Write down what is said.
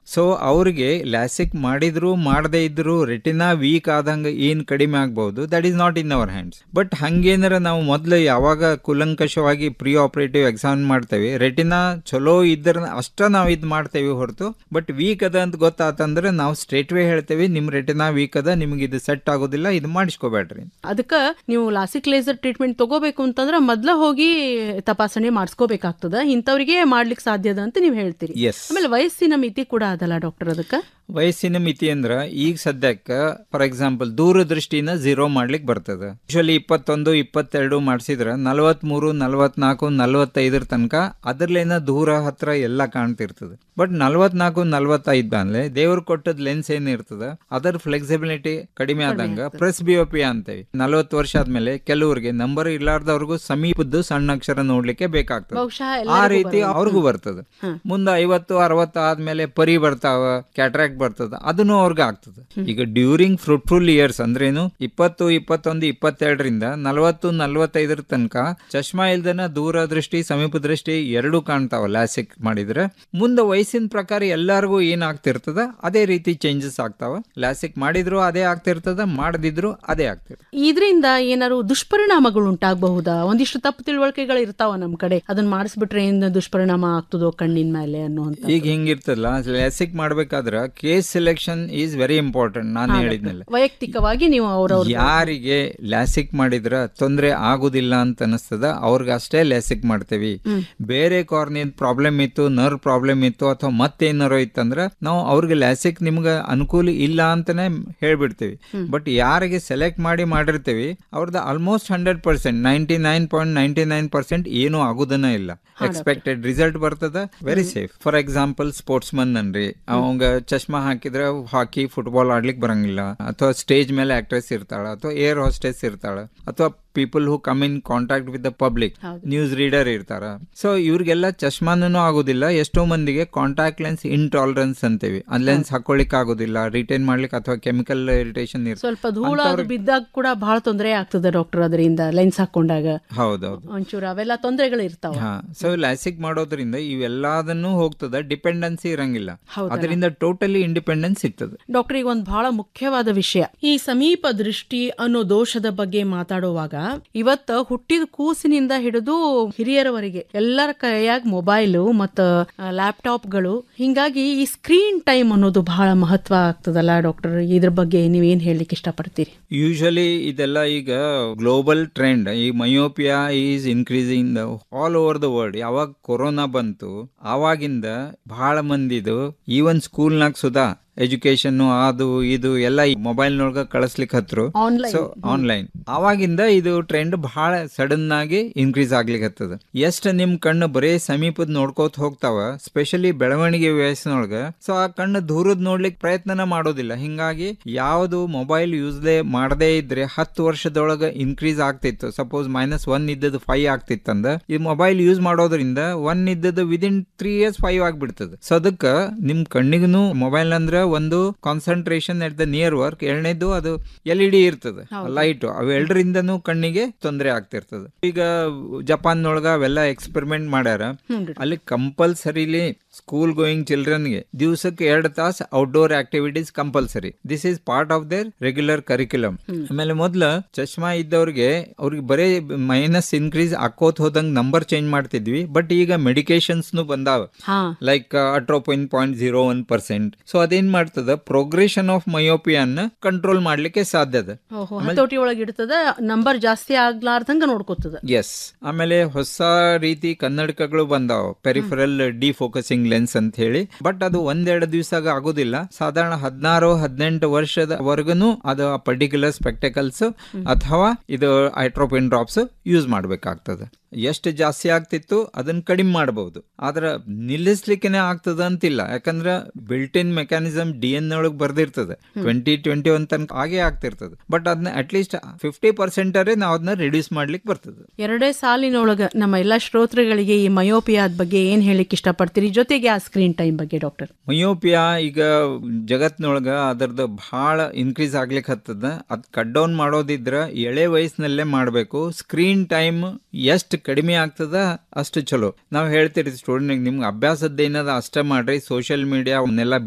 So ಅವ್ರಿಗೆ LASIK ಮಾಡಿದ್ರು ಮಾಡದೇ ಇದ್ರು ರೆಟಿನಾ ವೀಕ್ ಆದಂಗ ಏನ್ ಕಡಿಮೆ ಆಗ್ಬಹುದು that is not in our hands but ಹಂಗೇನಾರ ನಾವು ಮೊದಲು ಯಾವಾಗ ಕುಲಂಕಷವಾಗಿ ಪ್ರೀ ಆಪರೇಟಿವ್ ಎಕ್ಸಾಮ್ ಮಾಡ್ತೇವೆ ರೆಟಿನಾ ಚಲೋ ಇದ್ರ ಅಷ್ಟ ನಾವು ಇದು ಮಾಡ್ತೇವೆ ಹೊರತು ಬಟ್ ವೀಕ್ ಅದ ಅಂತ ಗೊತ್ತಾತಂದ್ರೆ ನಾವು ಸ್ಟ್ರೇಟ್ ವೇ ಹೇಳ್ತೇವೆ ನಿಮ್ ರೆಟಿನಾ ವೀಕ್ ಅದ ನಿಮ್ಗೆ ಇದು ಸೆಟ್ ಆಗೋದಿಲ್ಲ ಇದು ಮಾಡಿಸ್ಕೋಬೇಡ್ರಿ ಅದಕ್ಕ ನೀವು ಲಾಸಿಕ್ ಲೇಸರ್ ಟ್ರೀಟ್ಮೆಂಟ್ ತಗೋಬೇಕು ಅಂತಂದ್ರೆ ಮೊದ್ಲ ಹೋಗಿ ತಪಾಸಣೆ ಮಾಡಿಸ್ಕೋಬೇಕಾಗ್ತದ ಇಂಥವ್ರಿಗೆ ಮಾಡ್ಲಿಕ್ಕೆ ಸಾಧ್ಯದ ಅಂತ ನೀವು ಹೇಳ್ತೀರಿ ಎಸ್ ಆಮೇಲೆ ವಯಸ್ಸಿನ ಮಿತಿ ಕೂಡ ಅದಲ್ಲ ಡಾಕ್ಟರ್ ಅದಕ್ಕ ವಯಸ್ಸಿನ ಮಿತಿ ಅಂದ್ರ ಈಗ ಸದ್ಯಕ್ಕೆ ಫಾರ್ ಎಕ್ಸಾಂಪಲ್ ದೂರದೃಷ್ಟಿನ ಝೀರೋ ಮಾಡ್ಲಿಕ್ಕೆ ಬರ್ತದೆ ಯೂಶಲಿ ಇಪ್ಪತ್ತೊಂದು ಇಪ್ಪತ್ತೆರಡು ಮಾಡಿಸಿದ್ರ ನಲವತ್ಮೂರು ನಲವತ್ನಾಲ್ಕು ನಲವತ್ತೈದರ ತನಕ ಅದ್ರಲ್ಲೇನ ದೂರ ಹತ್ರ ಎಲ್ಲ ಕಾಣ್ತಿರ್ತದೆ ಬಟ್ ನಲವತ್ನಾಲ್ಕು ನಲವತ್ತೈದು ಮೇಲೆ ದೇವ್ರು ಕೊಟ್ಟದ್ ಲೆನ್ಸ್ ಏನ್ ಇರ್ತದ ಅದರ ಫ್ಲೆಕ್ಸಿಬಿಲಿಟಿ ಕಡಿಮೆ ಆದಂಗ ಪ್ರೆಸ್ ಬಿಒಪಿ ಅಂತೇವಿ ನಲವತ್ತು ವರ್ಷ ಆದ್ಮೇಲೆ ಕೆಲವ್ರಿಗೆ ನಂಬರ್ ಇರ್ಲಾರ್ದವ್ರಿಗೂ ಸಮೀಪದ್ದು ಸಣ್ಣ ಅಕ್ಷರ ನೋಡ್ಲಿಕ್ಕೆ ಬೇಕಾಗ್ತದೆ ಬಹುಶಃ ಆ ಎಲ್ಲರಿಗೂ ರೀತಿ ಬರೋದು. ಅವ್ರಿಗೂ ಬರ್ತದೆ ಹ್ಮ್. ಮುಂದೆ ಐವತ್ತು ಅರವತ್ತು ಆದ್ಮೇಲೆ ಪರಿ ಬರ್ತಾವ ಕ್ಯಾಟ್ರಾಕ್ಟ್ ಬರ್ತದ ಅದನ್ನು ಅವ್ರಿಗೆ ಆಗ್ತದೆ ಈಗ ಡ್ಯೂರಿಂಗ್ ಫ್ರೂಟ್ಫುಲ್ ಇಯರ್ಸ್ ಅಂದ್ರೇನು ಇಪ್ಪತ್ತು ಇಪ್ಪತ್ತೊಂದು ಇಪ್ಪತ್ತೆರಡರಿಂದ ನಲವತ್ತು ನಲವತ್ತೈದರ ತನಕ ಚಶ್ಮಾ ಇಲ್ದನ ದೂರ ದೃಷ್ಟಿ ಸಮೀಪ ದೃಷ್ಟಿ ಎರಡೂ ಕಾಣ್ತಾವ ಲ್ಯಾಸಿಕ್ ಮಾಡಿದ್ರೆ ಮುಂದೆ ವಯಸ್ಸಿನ ಪ್ರಕಾರ ಎಲ್ಲರಿಗೂ ಏನ್ ಆಗ್ತಿರ್ತದ ಅದೇ ರೀತಿ ಚೇಂಜಸ್ ಆಗ್ತಾವ ಲ್ಯಾಸಿಕ್ ಮಾಡಿದ್ರು ಅದೇ ಆಗ್ತಿರ್ತದ ಮಾಡದಿದ್ರು ಅದೇ ಆಗ್ತಿರ್ತದೆ ಇದರಿಂದ ಏನಾದ್ರು ದುಷ್ಪರಿಣಾಮಗಳು ಉಂಟಾಗಬಹುದಾ ಒಂದಿಷ್ಟು ತಪ್ಪು ತಿಳುವಳಿಕೆಗಳು ಇರ್ತಾವ ನಮ್ ಕಡೆ ಅದನ್ನ ಮಾಡಿಸ್ಬಿಟ್ರೆ ಏನ್ ದುಷ್ಪರಿಣಾಮ ಆಗ್ತದೋ ಕಣ್ಣಿನ ಮೇಲೆ ಅನ್ನುವಂತ ಈಗ ಹಿಂಗಿರ್ತದಲ್ಲ ಲ್ಯಾಸಿಕ್ ಮಾಡ್ಬೇಕಾದ್ರ case selection is very important ನಾನು ಹೇಳಿದ್ನಲ್ಲ ವೈಯಕ್ತಿಕವಾಗಿ ನೀವು ಅವ್ರವ್ರ ಯಾರಿಗೆ ಲ್ಯಾಸಿಕ್ ಮಾಡಿದ್ರ ತೊಂದರೆ ಆಗುದಿಲ್ಲ ಅಂತ ಅನಿಸ್ತದ ಅವ್ರಿಗೆ ಅಷ್ಟೇ ಲ್ಯಾಸಿಕ್ ಮಾಡ್ತೇವಿ ಬೇರೆ ಕಾರ್ನಿಯದ ಪ್ರಾಬ್ಲಮ್ ಇತ್ತು ನರ್ವ್ ಪ್ರಾಬ್ಲಮ್ ಇತ್ತು ಅಥವಾ ಮತ್ತೇನಾರೋ ಇತ್ತಂದ್ರ ನಾವು ಅವ್ರಿಗೆ ಲ್ಯಾಸಿಕ್ ನಿಮ್ಗೆ ಅನುಕೂಲ ಇಲ್ಲ ಅಂತಾನೆ ಹೇಳ್ಬಿಡ್ತೀವಿ ಬಟ್ ಯಾರಿಗೆ ಸೆಲೆಕ್ಟ್ ಮಾಡಿ ಮಾಡಿರ್ತೀವಿ ಅವ್ರದ್ದು almost hundred percent ninety nine point ninety nine percent ಏನೂ ಆಗುದನ್ನ ಇಲ್ಲ ಎಕ್ಸ್ಪೆಕ್ಟೆಡ್ ರಿಸಲ್ಟ್ ಬರ್ತದ very safe for example sportsman ಅನ್ರಿ ಅವಂಗ ಚಶ್ಮಾ ಹಾಕಿದ್ರೆ ಹಾಕಿ ಫುಟ್ಬಾಲ್ ಆಡ್ಲಿಕ್ಕೆ ಬರಂಗಿಲ್ಲ ಅಥವಾ ಸ್ಟೇಜ್ ಮೇಲೆ ಆಕ್ಟ್ರೆಸ್ ಇರ್ತಾಳ ಅಥವಾ ಏರ್ ಹಾಸ್ಟೆಸ್ ಇರ್ತಾಳ ಅಥವಾ people who come in contact with the public news reader ಇರ್ತಾರ ಸೊ ಇವ್ರಿಗೆಲ್ಲ ಚಶ್ಮಾನೂ ಆಗೋದಿಲ್ಲ ಎಷ್ಟೋ ಮಂದಿಗೆ ಕಾಂಟ್ಯಾಕ್ಟ್ ಲೆನ್ಸ್ ಇನ್ಟಾಲರೆನ್ಸ್ ಅಂತೀವಿ ಆ ಲೆನ್ಸ್ ಹಾಕೊಳ್ಳಿಕ್ ಆಗೋದಿಲ್ಲ ರಿಟೈನ್ ಮಾಡ್ಲಿಕ್ಕೆ ಅಥವಾ ಕೆಮಿಕಲ್ ಇರಿಟೇಷನ್ ಸ್ವಲ್ಪ ಧೂಳ ಅದು ಬಿದ್ದಾಗ ಕೂಡ ಬಹಳ ತೊಂದರೆ ಆಗ್ತದೆ ಡಾಕ್ಟರ್ ಅದರಿಂದ ಲೆನ್ಸ್ ಹಾಕೊಂಡಾಗ ಹೌದೌದು ಒಂಚೂರು ಅವೆಲ್ಲ ತೊಂದರೆಗಳು ಇರ್ತಾವ ಹಾ ಸೊ ಲ್ಯಾಸಿಕ್ ಮಾಡೋದ್ರಿಂದ ಇವೆಲ್ಲದನ್ನು ಹೋಗ್ತದ ಡಿಪೆಂಡೆನ್ಸಿ ಇರಂಗಿಲ್ಲ ಹೌದಲ್ಲ? ಅದರಿಂದ ಟೋಟಲಿ ಇಂಡಿಪೆಂಡೆನ್ಸ್ ಸಿಗ್ತದೆ ಡಾಕ್ಟರ್ ಈಗ ಒಂದು ಬಹಳ ಮುಖ್ಯವಾದ ವಿಷಯ ಈ ಸಮೀಪ ದೃಷ್ಟಿ ಅನ್ನೋ ದೋಷದ ಬಗ್ಗೆ ಮಾತಾಡುವಾಗ ಇವತ್ತ ಹುಟ್ಟಿದ ಕೂಸಿನಿಂದ ಹಿಡಿದು ಹಿರಿಯರವರೆಗೆ ಎಲ್ಲರ ಕೈಯಾಗ ಮೊಬೈಲು ಮತ್ತ ಲ್ಯಾಪ್ಟಾಪ್ಗಳು ಹಿಂಗಾಗಿ ಈ ಸ್ಕ್ರೀನ್ ಟೈಮ್ ಅನ್ನೋದು ಬಹಳ ಮಹತ್ವ ಆಗ್ತದಲ್ಲ ಡಾಕ್ಟರ್ ಇದ್ರ ಬಗ್ಗೆ ನೀವೇನ್ ಹೇಳಲಿಕ್ಕೆ ಇಷ್ಟಪಡ್ತೀರಿ ಯೂಶಲಿ ಇದೆಲ್ಲ ಈಗ ಗ್ಲೋಬಲ್ ಟ್ರೆಂಡ್ ಈ myopia is increasing all over the world ಯಾವಾಗ ಕೊರೋನಾ ಬಂತು ಆವಾಗಿಂದ ಬಹಳ ಮಂದಿದು ಈವನ್ ಸ್ಕೂಲ್ನಾಗ ಸುಧಾ ಎಜುಕೇಶನ್ ಅದು ಇದು ಎಲ್ಲ ಈ ಮೊಬೈಲ್ನೊಳಗ ಕಳಿಸ್ಲಿಕ್ಕೆ ಹತ್ರು Online. ಸೊ ಆನ್ಲೈನ್ ಅವಾಗಿಂದ ಇದು ಟ್ರೆಂಡ್ ಬಹಳ ಸಡನ್ ಆಗಿ ಇನ್ಕ್ರೀಸ್ ಆಗ್ಲಿಕ್ಕೆ ಹತ್ತದ ಎಷ್ಟ್ ನಿಮ್ ಕಣ್ಣು ಬರೇ ಸಮೀಪದ ನೋಡ್ಕೋತ ಹೋಗ್ತಾವ ಸ್ಪೆಷಲಿ ಬೆಳವಣಿಗೆ ವಯಸ್ಸಿನೊಳಗ ಸೊ ಆ ಕಣ್ಣು ದೂರದ್ ನೋಡ್ಲಿಕ್ಕೆ ಪ್ರಯತ್ನನ ಮಾಡೋದಿಲ್ಲ ಹಿಂಗಾಗಿ ಯಾವುದು ಮೊಬೈಲ್ ಯೂಸ್ಲೇ ಮಾಡದೇ ಇದ್ರೆ ಹತ್ತು ವರ್ಷದೊಳಗ ಇನ್ಕ್ರೀಸ್ ಆಗ್ತಿತ್ತು ಸಪೋಸ್ ಮೈನಸ್ ಒನ್ ಇದ್ದದ್ದು ಫೈವ್ ಆಗ್ತಿತ್ತಂದ ಈ ಮೊಬೈಲ್ ಯೂಸ್ ಮಾಡೋದ್ರಿಂದ ಒನ್ ಇದ್ದದ್ದು ವಿದಿನ್ ತ್ರೀ ಇಯರ್ಸ್ ಫೈವ್ ಆಗ್ಬಿಡ್ತದೆ ಸೊ ಅದಕ್ಕ ನಿಮ್ ಕಣ್ಣಿಗೂ ಮೊಬೈಲ್ ಅಂದ್ರ ಒಂದು concentration at the near work ಎರಡನೇದು ಅದು ಎಲ್ ಇ ಡಿ ಇರ್ತದೆ ಲೈಟ್ ಅವೆರಡರಿಂದನೂ ಕಣ್ಣಿಗೆ ತೊಂದರೆ ಆಗ್ತಿರ್ತದೆ ಈಗ ಜಪಾನ್ನೊಳಗ ಅವೆಲ್ಲ ಎಕ್ಸ್ಪೆರಿಮೆಂಟ್ ಮಾಡ್ಯಾರ ಅಲ್ಲಿ ಕಂಪಲ್ಸರಿಲಿ ಸ್ಕೂಲ್ ಗೋಯಿಂಗ್ ಚಿಲ್ಡ್ರನ್ಗೆ ದಿವಸಕ್ಕೆ ಎರಡು ತಾಸು outdoor activities compulsory this is part of their regular curriculum ಆಮೇಲೆ ಮೊದ್ಲ ಚಶ್ಮಾ ಇದ್ದವ್ರಿಗೆ ಅವ್ರಿಗೆ ಬರೇ ಮೈನಸ್ ಇನ್ಕ್ರೀಸ್ ಹಾಕೋತ್ ಹೋದಂಗ್ ನಂಬರ್ ಚೇಂಜ್ ಮಾಡ್ತಿದ್ವಿ ಬಟ್ ಈಗ ಮೆಡಿಕೇಶನ್ಸ್ ಬಂದಾವ ಹಾ like atropine point zero one percent so ಅದೇನ್ ಮಾಡ್ತದ ಪ್ರೋಗ್ರೆಷನ್ ಆಫ್ ಮಯೋಪಿಯನ್ನ ಕಂಟ್ರೋಲ್ ಮಾಡ್ಲಿಕ್ಕೆ ಸಾಧ್ಯ ಅದ ಓಹೋ ಹತೋಟಿ ಒಳಗೆ ಇಡ್ತದ ನಂಬರ್ ಜಾಸ್ತಿ ಆಗ್ಲಾರ್ದಂಗ ನೋಡ್ಕೋತದ ಎಸ್ ಆಮೇಲೆ ಹೊಸ ರೀತಿ ಕನ್ನಡಕಗಳು ಬಂದಾವ ಪೆರಿಫರಲ್ ಡಿಫೋಕಸಿಂಗ್ ಲೆನ್ಸ್ ಅಂತ ಹೇಳಿ ಬಟ್ ಅದು ಒಂದೆರಡು ದಿವಸ ಆಗೋದಿಲ್ಲ ಸಾಧಾರಣ ಹದಿನಾರು ಹದಿನೆಂಟು ವರ್ಷದವರೆಗೂ ಅದು ಆ ಪರ್ಟಿಕ್ಯುಲರ್ ಸ್ಪೆಕ್ಟಕಲ್ಸ್ ಅಥವಾ ಇದು ಐಟ್ರೋಪಿನ್ ಡ್ರಾಪ್ಸ್ ಯೂಸ್ ಮಾಡ್ಬೇಕಾಗ್ತದೆ ಎಷ್ಟು ಜಾಸ್ತಿ ಆಗ್ತಿತ್ತು ಅದನ್ನ ಕಡಿಮೆ ಮಾಡಬಹುದು ಆದ್ರ ನಿಲ್ಲಿಸ್ಲಿಕ್ಕೆನೆ ಆಗ್ತದ ಅಂತಿಲ್ಲ ಯಾಕಂದ್ರ built in mechanism D N ಒಳಗೆ ಬರ್ದಿರ್ತದೆ ಟ್ವೆಂಟಿ ಟ್ವೆಂಟಿ ಒನ್ ತನಕ ಹಾಗೆ ಆಗ್ತಿರ್ತದೆ ಬಟ್ ಅದನ್ನ ಅಟ್ಲೀಸ್ಟ್ ಫಿಫ್ಟಿ ಪರ್ಸೆಂಟ್ ನಾವು ಅದನ್ನ ರಿಡ್ಯೂಸ್ ಮಾಡ್ಲಿಕ್ಕೆ ಬರ್ತದೆ ಎರಡೇ ಸಾಲಿನೊಳಗ ನಮ್ಮ ಎಲ್ಲಾ ಶ್ರೋತೃಗಳಿಗೆ ಈ ಮಯೋಪಿಯಾದ ಬಗ್ಗೆ ಏನ್ ಹೇಳಿಕ್ ಇಷ್ಟಪಡ್ತೀರಿ ಜೊತೆಗೆ ಆ ಸ್ಕ್ರೀನ್ ಟೈಮ್ ಬಗ್ಗೆ ಡಾಕ್ಟರ್ ಮಯೋಪಿಯಾ ಈಗ ಜಗತ್ನೊಳಗ ಅದರದ್ದು ಬಹಳ ಇನ್ಕ್ರೀಸ್ ಆಗ್ಲಿಕ್ಕೆ ಹತ್ತದ ಅದ್ ಕಟ್ ಡೌನ್ ಮಾಡೋದಿದ್ರ ಎಳೆ ವಯಸ್ಸಿನಲ್ಲೇ ಮಾಡಬೇಕು ಸ್ಕ್ರೀನ್ ಟೈಮ್ ಎಷ್ಟು ಕಡಿಮೆ ಆಗ್ತದ ಅಷ್ಟು ಚಲೋ ನಾವು ಹೇಳ್ತೀರಿ ಸ್ಟೂಡೆಂಟ್ ನಿಮ್ಗೆ ಅಭ್ಯಾಸದ ಏನದ ಅಷ್ಟೇ ಮಾಡ್ರಿ ಸೋಷಿಯಲ್ ಮೀಡಿಯಾ ಅವನ್ನೆಲ್ಲ